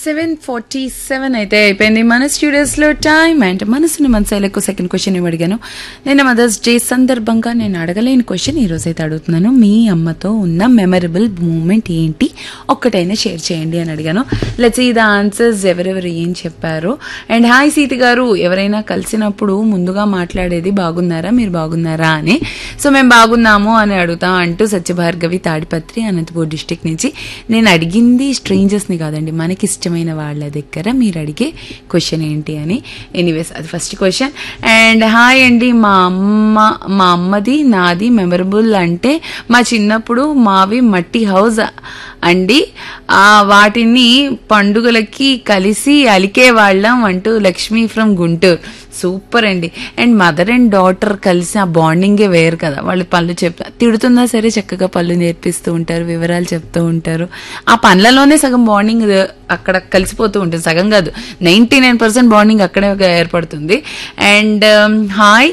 seven forty seven అయితే అయిపోయింది మన స్టూడియోస్లో టైం అండ్ మనసుని మనసులకు సెకండ్ క్వశ్చన్ ఇవి అడిగాను నేను మదర్స్ డే సందర్భంగా నేను అడగలేని క్వశ్చన్ ఈ రోజు అయితే అడుగుతున్నాను మీ అమ్మతో ఉన్న మెమరబుల్ మూమెంట్ ఏంటి ఒక్కటైనా షేర్ చేయండి అని అడిగాను లెట్స్ ఈ ద ఆన్సర్స్ ఎవరెవరు ఏం చెప్పారు అండ్ హాయ్ సీత గారు ఎవరైనా కలిసినప్పుడు ముందుగా మాట్లాడేది బాగున్నారా మీరు బాగున్నారా అని సో మేము బాగున్నాము అని అడుగుతాం అంటూ సత్యభార్గవి తాడిపత్రి అనంతపూర్ డిస్టిక్ నుంచి నేను అడిగింది స్ట్రేంజర్స్ని కాదండి మనకి ఇష్టమైన వాళ్ళ దగ్గర మీరు అడిగే క్వశ్చన్ ఏంటి అని ఎనీవేస్ అది ఫస్ట్ క్వశ్చన్ అండ్ హాయ్ అండి మా అమ్మ మా అమ్మది నాది మెమరబుల్ అంటే మా చిన్నప్పుడు మావి మట్టి హౌస్ అండి ఆ వాటిని పండుగలకి కలిసి అలికే వాళ్ళం అంటూ లక్ష్మి ఫ్రమ్ గుంటూరు సూపర్ అండి అండ్ మదర్ అండ్ డాటర్ కలిసి ఆ బాండింగే వేరు కదా వాళ్ళు పళ్ళు చెప్తా తిడుతున్నా సరే చక్కగా పళ్ళు నేర్పిస్తూ ఉంటారు వివరాలు చెప్తూ ఉంటారు ఆ పనులలోనే సగం బాండింగ్ అక్కడ కలిసిపోతూ ఉంటుంది సగం కాదు నైంటీ నైన్ పర్సెంట్ బాండింగ్ అక్కడే ఏర్పడుతుంది అండ్ హాయ్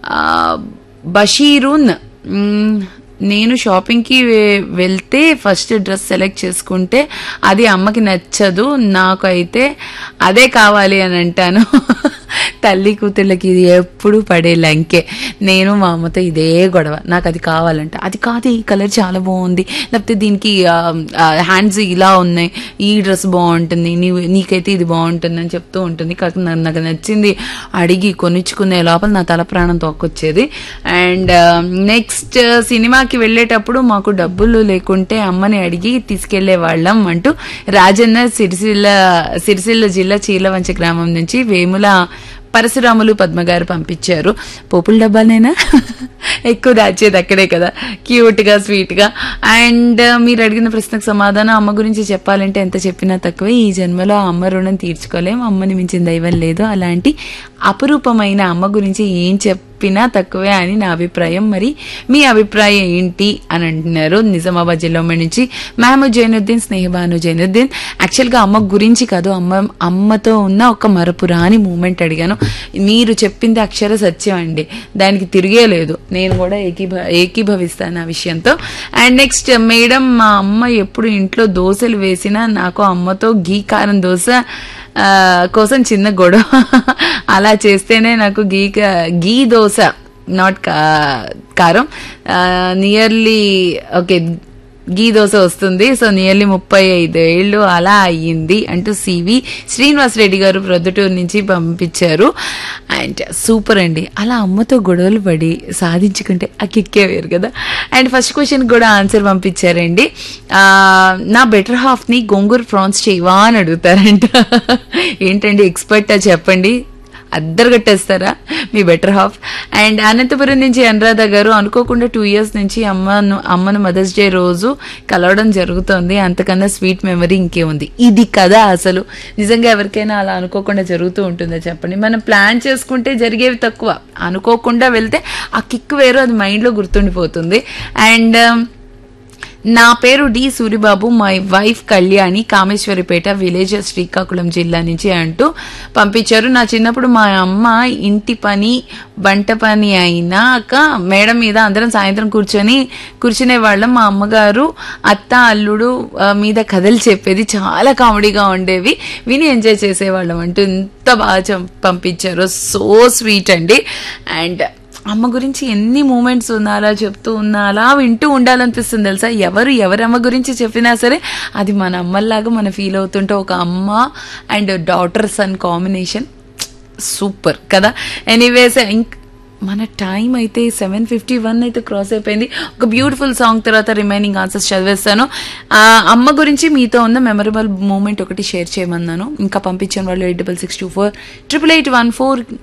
బషీరున్ మ్, నేను షాపింగ్కి వె- వెళ్తే ఫస్ట్ డ్రెస్ సెలెక్ట్ చేసుకుంటే అది అమ్మకి నచ్చదు నాకు అయితే అదే కావాలి అని అంటాను తల్లి కూతుళ్ళకి ఇది ఎప్పుడు పడే లంకే నేను మా అమ్మతో ఇదే గొడవ నాకు అది కావాలంట అది కాదు ఈ కలర్ చాలా బాగుంది లేకపోతే దీనికి హ్యాండ్స్ ఇలా ఉన్నాయి ఈ డ్రెస్ బాగుంటుంది నీవు నీకైతే ఇది బాగుంటుంది అని చెప్తూ ఉంటుంది కాకపోతే నాకు నాకు నచ్చింది అడిగి కొనిచ్చుకునే లోపల నా తల ప్రాణం తోకొచ్చేది అండ్ నెక్స్ట్ సినిమాకి వెళ్ళేటప్పుడు మాకు డబ్బులు లేకుంటే అమ్మని అడిగి తీసుకెళ్లే వాళ్ళం అంటూ రాజన్న సిరిసిల్ల సిరిసిల్ల జిల్లా చీలవంచ గ్రామం నుంచి వేముల పరశురాములు పద్మ గారు పంపించారు పోపుల డబ్బానేనా ఎక్కువ దాచేది అక్కడే కదా క్యూట్ గా స్వీట్ గా అండ్ మీరు అడిగిన ప్రశ్నకు సమాధానం అమ్మ గురించి చెప్పాలంటే ఎంత చెప్పినా తక్కువే ఈ జన్మలో ఆ అమ్మ రుణం తీర్చుకోలేం అమ్మని మించిన దైవం లేదు అలాంటి అపురూపమైన అమ్మ గురించి ఏం చెప్పినా తక్కువే అని నా అభిప్రాయం మరి మీ అభిప్రాయం ఏంటి అని అంటున్నారు నిజామాబాద్ జిల్లా నుంచి మహమూద్ జైనుద్దీన్ స్నేహబాను జైనుద్దీన్ యాక్చువల్గా అమ్మ గురించి కాదు అమ్మ అమ్మతో ఉన్న ఒక మరపురాని మూమెంట్ అడిగాను మీరు చెప్పింది అక్షర సత్యం అండి దానికి తిరిగే లేదు నేను కూడా ఏకీభ ఏకీభవిస్తాను ఆ విషయంతో అండ్ నెక్స్ట్ మేడం మా అమ్మ ఎప్పుడు ఇంట్లో దోశలు వేసినా నాకు అమ్మతో గీ కారం దోశ ఆ, కోసం చిన్న గొడవ అలా చేస్తేనే నాకు గీ క- గీ దోశ నాట్ కారం నియర్లీ ఓకే గీ దోశ వస్తుంది సో నియర్లీ ముప్పై ఐదు ఏళ్ళు అలా అయ్యింది అంటూ సివి శ్రీనివాస్ రెడ్డి గారు ప్రొద్దుటూరు నుంచి పంపించారు అండ్ సూపర్ అండి అలా అమ్మతో గొడవలు పడి సాధించుకుంటే ఆ కిక్కే వేరు కదా అండ్ ఫస్ట్ క్వశ్చన్ కూడా ఆన్సర్ పంపించారండి ఆ, నా బెటర్ హాఫ్ ని గోంగూర ప్రాన్స్ చేయవా అని అడుగుతారంట ఏంటండి ఎక్స్పర్ట్ చెప్పండి అద్దరు కట్టేస్తారా మీ బెటర్ హాఫ్ అండ్ అనంతపురం నుంచి అనురాధ గారు అనుకోకుండా టూ ఇయర్స్ నుంచి అమ్మను అమ్మను మదర్స్ డే రోజు కలవడం జరుగుతోంది అంతకన్నా స్వీట్ మెమరీ ఇంకే ఉంది ఇది కదా అసలు నిజంగా ఎవరికైనా అలా అనుకోకుండా జరుగుతూ ఉంటుందో చెప్పండి మనం ప్లాన్ చేసుకుంటే జరిగేవి తక్కువ అనుకోకుండా వెళ్తే ఆ కిక్ వేరు అది మైండ్లో గుర్తుండిపోతుంది అండ్ నా పేరు D Suribabu my wife Kalyani Kameswaripeta village Srikakulam జిల్లా నుంచి అంటూ పంపించారు నా చిన్నప్పుడు మా అమ్మ ఇంటి పని వంట పని అయినాక మేడ మీద అందరం సాయంత్రం కూర్చొని కూర్చునే వాళ్ళం మా అమ్మగారు అత్త అల్లుడు ఆ, మీద కథలు చెప్పేది చాలా కామెడీగా ఉండేవి విని ఎంజాయ్ చేసేవాళ్ళం అంటూ ఎంత బాగా చం- పంపించారో సో స్వీట్ అండి అండ్ అమ్మ గురించి ఎన్ని మూమెంట్స్ ఉన్నా అలా చెప్తూ ఉన్నా అలా వింటూ ఉండాలనిపిస్తుంది తెలుసా ఎవరు ఎవరమ్మ గురించి చెప్పినా సరే అది మన అమ్మలాగా మనం ఫీల్ అవుతుంటే ఒక అమ్మ and daughter son combination super కదా ఎనీవేస్ ఇంక్ మన టైం అయితే సెవెన్ ఫిఫ్టీ వన్ అయితే క్రాస్ అయిపోయింది ఒక బ్యూటిఫుల్ సాంగ్ తర్వాత రిమైనింగ్ ఆన్సర్స్ చదివేస్తాను ఆ, అమ్మ గురించి మీతో ఉన్న మెమరబుల్ మూమెంట్ ఒకటి షేర్ చేయమన్నాను ఇంకా పంపించిన వాళ్ళు eight double six two four triple eight one four